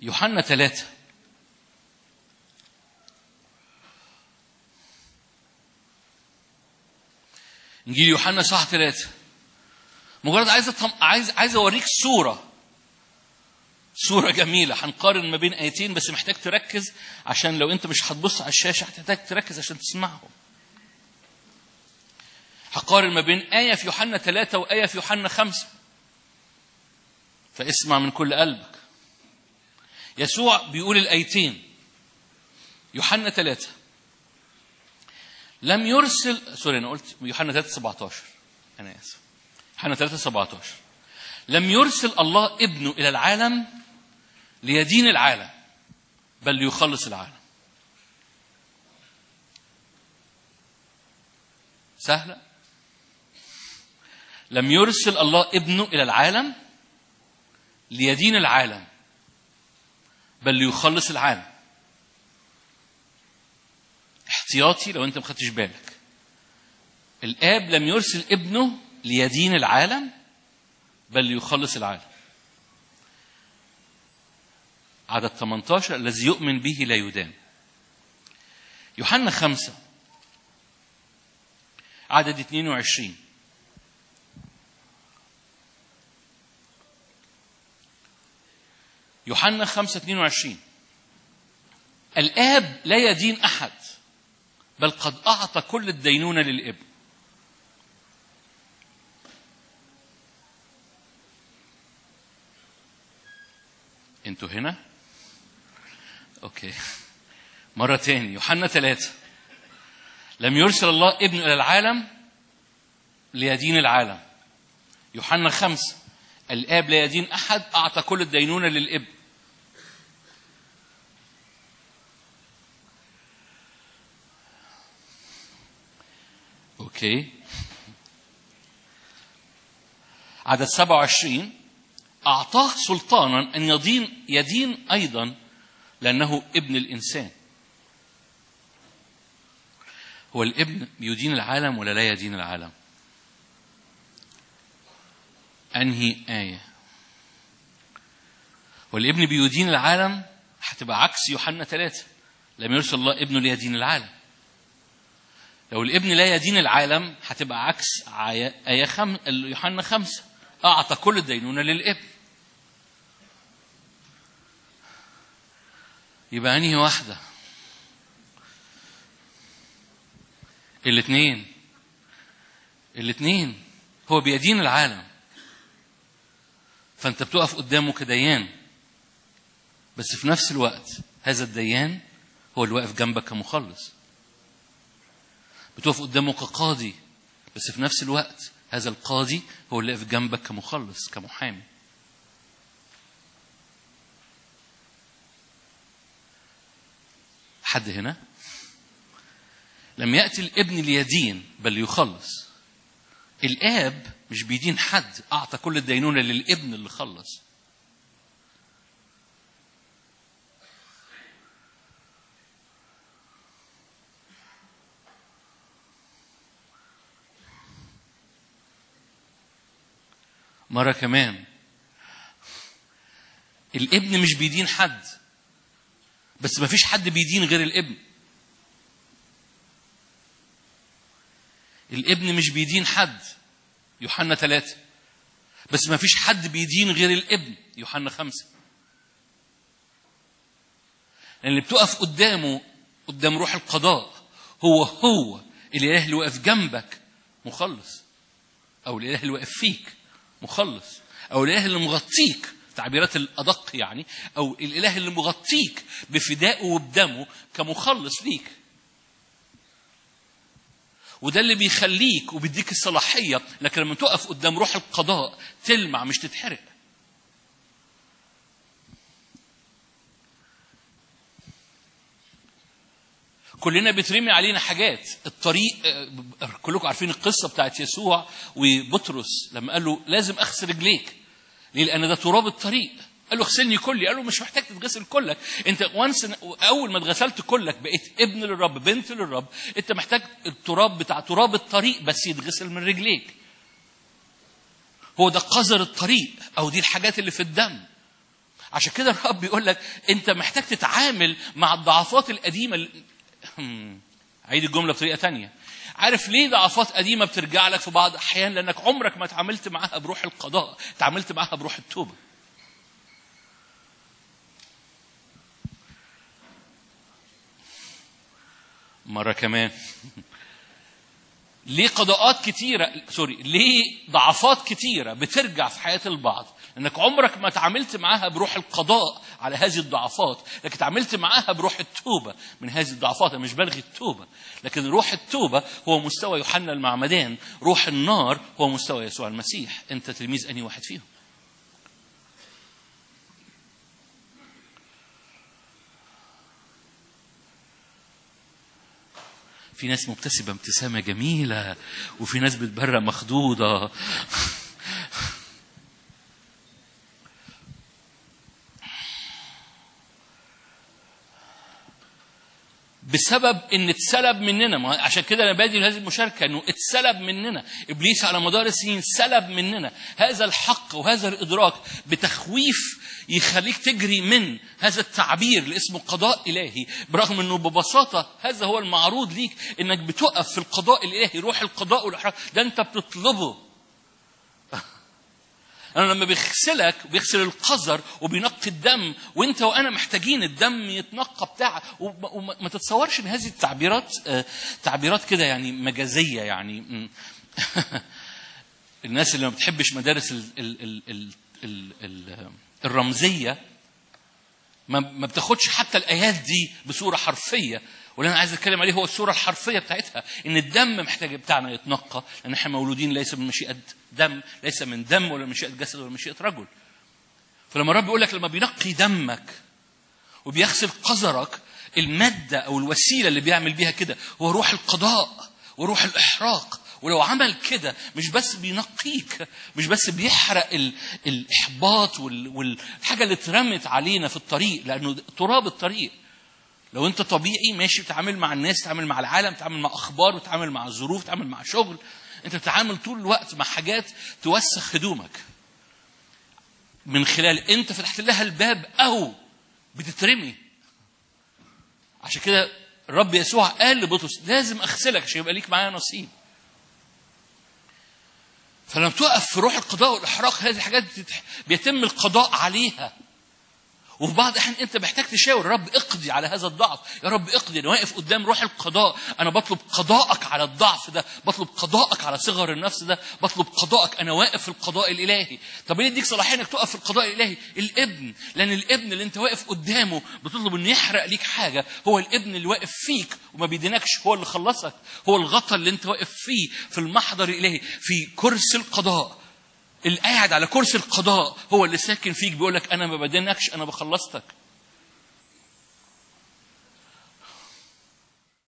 يوحنا ثلاثة انجيل يوحنا صح ثلاثة مجرد عايز أطم... عايز عايز اوريك صورة صورة جميلة هنقارن ما بين آيتين بس محتاج تركز عشان لو أنت مش هتبص على الشاشة هتحتاج تركز عشان تسمعهم. هقارن ما بين آية في يوحنا ثلاثة وآية في يوحنا خمسة. فاسمع من كل قلبك. يسوع بيقول الآيتين يوحنا ثلاثة لم يرسل سوري أنا قلت يوحنا 3 17 أنا آسف يوحنا 3 17 لم يرسل الله ابنه إلى العالم ليدين العالم بل ليخلص العالم سهلة لم يرسل الله ابنه إلى العالم ليدين العالم بل ليخلص العالم احتياطي لو انت ما خدتش بالك الاب لم يرسل ابنه ليدين العالم بل ليخلص العالم عدد 18 الذي يؤمن به لا يدان يوحنا خمسة عدد 22 يوحنا 5 22 الآب لا يدين أحد بل قد أعطى كل الدينونة للابن انتوا هنا اوكي مرة تاني يوحنا ثلاثة لم يرسل الله ابن إلى العالم ليدين العالم يوحنا خمسة الآب لا يدين أحد أعطى كل الدينونة للابن أوكي عدد 27 أعطاه سلطانا أن يدين يدين أيضا لأنه ابن الإنسان هو الابن يدين العالم ولا لا يدين العالم أنهي آية والابن بيدين العالم هتبقى عكس يوحنا ثلاثة لم يرسل الله ابنه ليدين العالم لو الابن لا يدين العالم هتبقى عكس آية خم... يوحنا خمسة أعطى كل الدينونة للابن يبقى أنهي واحدة الاثنين الاثنين هو بيدين العالم فأنت بتقف قدامه كديان بس في نفس الوقت هذا الديان هو اللي واقف جنبك كمخلص بتقف قدامه كقاضي بس في نفس الوقت هذا القاضي هو اللي واقف جنبك كمخلص كمحامي حد هنا لم يأتي الابن ليدين بل ليخلص الآب مش بيدين حد أعطى كل الدينونة للابن اللي خلص مرة كمان الابن مش بيدين حد بس ما فيش حد بيدين غير الابن الابن مش بيدين حد يوحنا ثلاثة بس ما فيش حد بيدين غير الابن يوحنا خمسة لأن اللي بتقف قدامه قدام روح القضاء هو هو الإله اللي واقف جنبك مخلص أو الإله اللي واقف فيك مخلص أو الإله اللي مغطيك تعبيرات الأدق يعني أو الإله اللي مغطيك بفدائه وبدمه كمخلص ليك وده اللي بيخليك وبيديك الصلاحية لكن لما تقف قدام روح القضاء تلمع مش تتحرق كلنا بترمي علينا حاجات الطريق كلكم عارفين القصة بتاعت يسوع وبطرس لما قال له لازم أغسل رجليك ليه؟ لأن ده تراب الطريق قال له اغسلني كلي قال له مش محتاج تتغسل كلك انت وانس اول ما اتغسلت كلك بقيت ابن للرب بنت للرب انت محتاج التراب بتاع تراب الطريق بس يتغسل من رجليك هو ده قذر الطريق او دي الحاجات اللي في الدم عشان كده الرب بيقول لك انت محتاج تتعامل مع الضعفات القديمه اللي... هم، عيد الجمله بطريقه تانية عارف ليه ضعفات قديمه بترجع لك في بعض الاحيان لانك عمرك ما اتعاملت معاها بروح القضاء اتعاملت معاها بروح التوبه مره كمان ليه قضاءات كتيرة سوري ليه ضعفات كتيرة بترجع في حياة البعض انك عمرك ما تعاملت معاها بروح القضاء على هذه الضعفات لكن تعاملت معاها بروح التوبة من هذه الضعفات أنا مش بلغي التوبة لكن روح التوبة هو مستوى يوحنا المعمدان روح النار هو مستوى يسوع المسيح انت تلميذ انهي واحد فيهم في ناس مبتسمة ابتسامة جميلة وفي ناس بتبرق مخضوضة بسبب ان اتسلب مننا ما عشان كده انا بادي هذه المشاركه انه اتسلب مننا ابليس على مدار السنين سلب مننا هذا الحق وهذا الادراك بتخويف يخليك تجري من هذا التعبير اللي اسمه قضاء الهي برغم انه ببساطه هذا هو المعروض ليك انك بتقف في القضاء الالهي روح القضاء والاحراج ده انت بتطلبه أنا لما بيغسلك بيغسل القذر وبينقي الدم وأنت وأنا محتاجين الدم يتنقى بتاع وما وما تتصورش إن هذه التعبيرات آه، تعبيرات كده يعني مجازية يعني م. الناس اللي ما بتحبش مدارس ال ال ال ال ال ال الرمزية ما ما بتاخدش حتى الآيات دي بصورة حرفية واللي انا عايز اتكلم عليه هو الصوره الحرفيه بتاعتها ان الدم محتاج بتاعنا يتنقى لان احنا مولودين ليس من مشيئه دم ليس من دم ولا مشيئه جسد ولا مشيئه رجل فلما الرب يقول لك لما بينقي دمك وبيغسل قذرك الماده او الوسيله اللي بيعمل بيها كده هو روح القضاء وروح الاحراق ولو عمل كده مش بس بينقيك مش بس بيحرق ال... الاحباط وال... والحاجه اللي اترمت علينا في الطريق لانه تراب الطريق لو انت طبيعي ماشي بتتعامل مع الناس بتتعامل مع العالم بتتعامل مع اخبار بتتعامل مع ظروف بتتعامل مع شغل انت بتتعامل طول الوقت مع حاجات توسخ هدومك من خلال انت فتحت لها الباب او بتترمي عشان كده الرب يسوع قال لبطرس لازم اغسلك عشان يبقى ليك معايا نصيب فلما تقف في روح القضاء والاحراق هذه الحاجات بتتح... بيتم القضاء عليها وفي بعض الاحيان انت محتاج تشاور رب اقضي على هذا الضعف يا رب اقضي انا واقف قدام روح القضاء انا بطلب قضاءك على الضعف ده بطلب قضاءك على صغر النفس ده بطلب قضاءك انا واقف في القضاء الالهي طب ايه يديك صلاحيه انك تقف في القضاء الالهي الابن لان الابن اللي انت واقف قدامه بتطلب انه يحرق ليك حاجه هو الابن اللي واقف فيك وما بيدينكش هو اللي خلصك هو الغطا اللي انت واقف فيه في المحضر الالهي في كرسي القضاء اللي قاعد على كرسي القضاء هو اللي ساكن فيك بيقول لك انا ما بدينكش انا بخلصتك